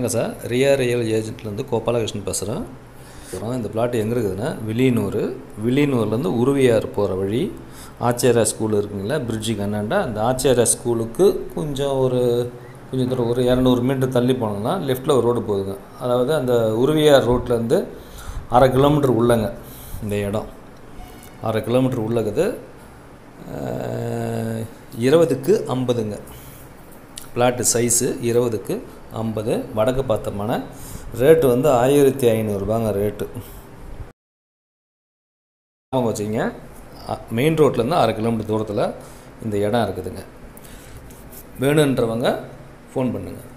வணக்கம் சார் ரியா ரியல் ஏஜென்ட்லேருந்து கோபாலகிருஷ்ணன் பேசுகிறேன் அப்புறம் இந்த பிளாட் எங்கே இருக்குதுன்னா வில்லியனூர் வில்லியனூர்லேருந்து உருவியார் போகிற வழி ஆச்சாரியா ஸ்கூல் இருக்குங்களா பிரிட்ஜுக்கு அண்ணாண்டா அந்த ஆச்சாரியா ஸ்கூலுக்கு கொஞ்சம் ஒரு கொஞ்சம் தூரம் ஒரு இரநூறு மீட்டர் தள்ளி போனோம்னா லெஃப்ட்டில் ஒரு ரோடு போகுதுங்க அதாவது அந்த உருவியார் ரோட்லேருந்து அரை கிலோமீட்டர் உள்ளங்க இந்த இடம் அரை கிலோமீட்டர் உள்ளக்குது அஹ், இருபதுக்கு ஐம்பதுங்க பிளாட்டு சைஸு இருபதுக்கு ஐம்பது வடக்கு பார்த்தோம்னா ரேட்டு வந்து ஆயிரத்தி ஐநூறுரூபாங்க ரேட்டு ஞாபகம் வச்சுங்க மெயின் ரோட்லேருந்து அரை கிலோமீட்டர் தூரத்தில் இந்த இடம் இருக்குதுங்க வேணுன்றவங்க ஃபோன் பண்ணுங்கள்